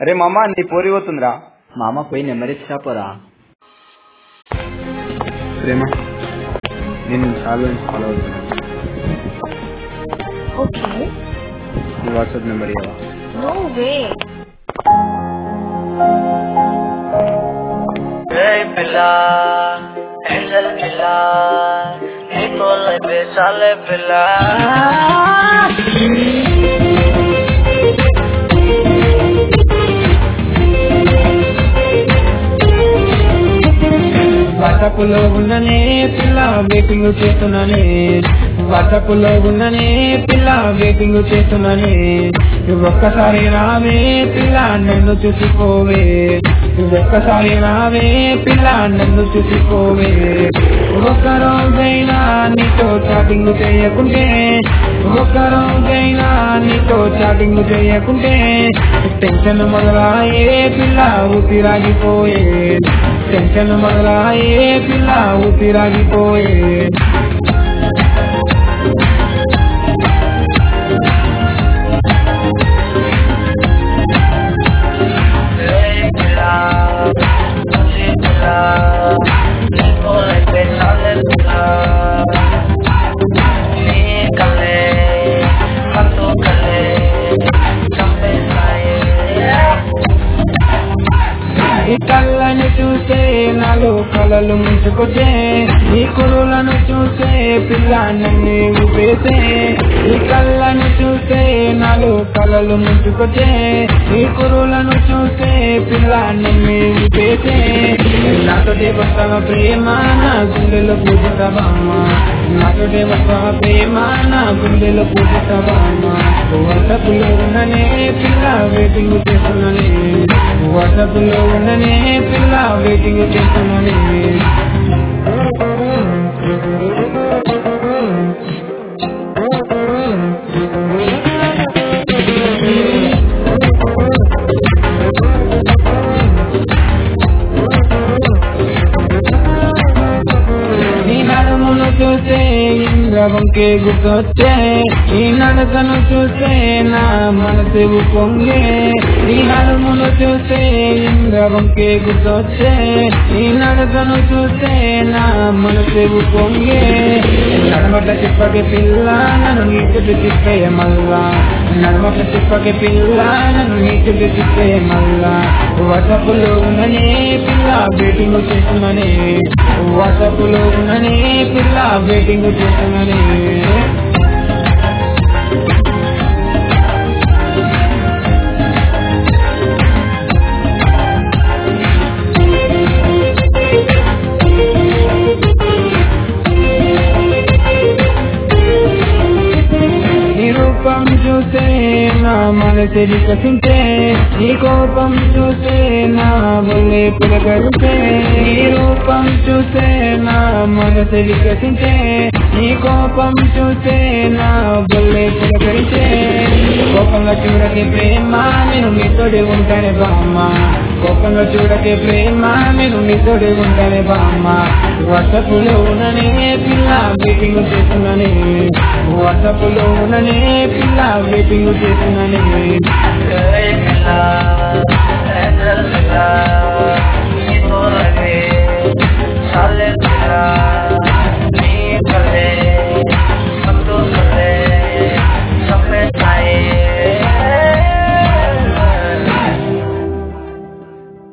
అరే మామ నీ పోరి పోతుందిరా మామ పోయి నెంబర్ ఇచ్చినా పోరా ప్రేమ నేను చాలా ఫాలో అవుతున్నాను ఓకే నీ వాట్సాప్ నెంబర్ ఇవ్వవా no way Hey pila, angel pila, నీతో లైఫ్ చాలే పిల్ల వాట్సాప్లో ఉన్ననే పిల్ల వెయిటింగ్ చేస్తున్నానే వాట్సాప్లో ఉన్ననే పిల్ల వెయిటింగ్ చేస్తున్నానే ఒక్కసారి రావే పిల్ల నన్ను చూసుకోవే ఒక్కసారి రావే పిల్ల నన్ను చూసుకోవే ఒక్క రోజైనా నీతో చాటింగ్ చేయకుంటే ఒక్క రోజైనా నీతో చాటింగ్ చేయకుంటే టెన్షన్ మొదలాయే పిల్ల ఊపిరాగిపోయే టెన్షన్ మొదలాయే పిల్ల ఊపిరాగిపోయే Hey pila, మంచి పిల్ల నీతో లైఫ్ చాలే పిల్ల నీ కలే కట్టు కలే చంపేస్తాయే ఈ కళ్ళని చూసే నాలో కలలు ముంచుకొచ్చే ఈ కురులను చూసే పిల్ల నన్ను ఊపేసే ఈ కళ్ళని చూసే నాలో కలలు ముంచుకొచ్చే ఈ కురులను చూసే పిల్ల నన్ను ఊపేసే నాతోటి వస్తావ ప్రేమ నా గుండెలో పూజిస్తావా నాతోటి వస్తావ ప్రేమ నా గుండెలో పూజిస్తావా వాట్సాప్లో ఉన్ననే పిల్ల వెయిటింగ్ చేస్తున్నానే వాట్సాప్లో ఉన్ననే పిల్ల వెయిటింగ్ చేస్తున్నానే నీ నడుమును చూసే ఇంద్రవంకే గుర్తొచ్చే ఈ నడకను చూసే నా మనసు పొంగే నీ నడుమును చూసే ఇంద్రవంకే గుర్తొచ్చే ఈ నడకను చూసే నా మనసు పొంగే నడమట తిప్పకి పిల్ల నన్ను నీటికి తిప్పే మల్లా నడమట తిప్పకి పిల్ల నన్ను నీటికి తిప్పే మల్లా వసపులో ఉన్ననే పిల్ల వెయిటింగ్ చేస్తున్నానే వసపులో ఉన్ననే పిల్ల వెయిటింగ్ చేస్తున్నానే నీ రూపం చూసే నా మనసు వికసించే నీ కోపం చూసే నా ఒళ్ళే పులకరిసే నీ రూపం చూసే నా మనసు వికసించే నీ కోపం చూసే నా ఒళ్ళే పులకరిసే కోపంలో చూడకే ప్రేమ నేను మీతోడి ఉంటానే బామ్మ కోపంలో చూడకే ప్రేమ నేను మీతోడి ఉంటానే బామ్మ వర్షపులో ఉన్ననే పిల్ల వెయిటింగ్ చేస్తున్నానే వర్షపులో ఉన్ననే పిల్ల వెయిటింగ్ చేస్తున్నానే Hey pila,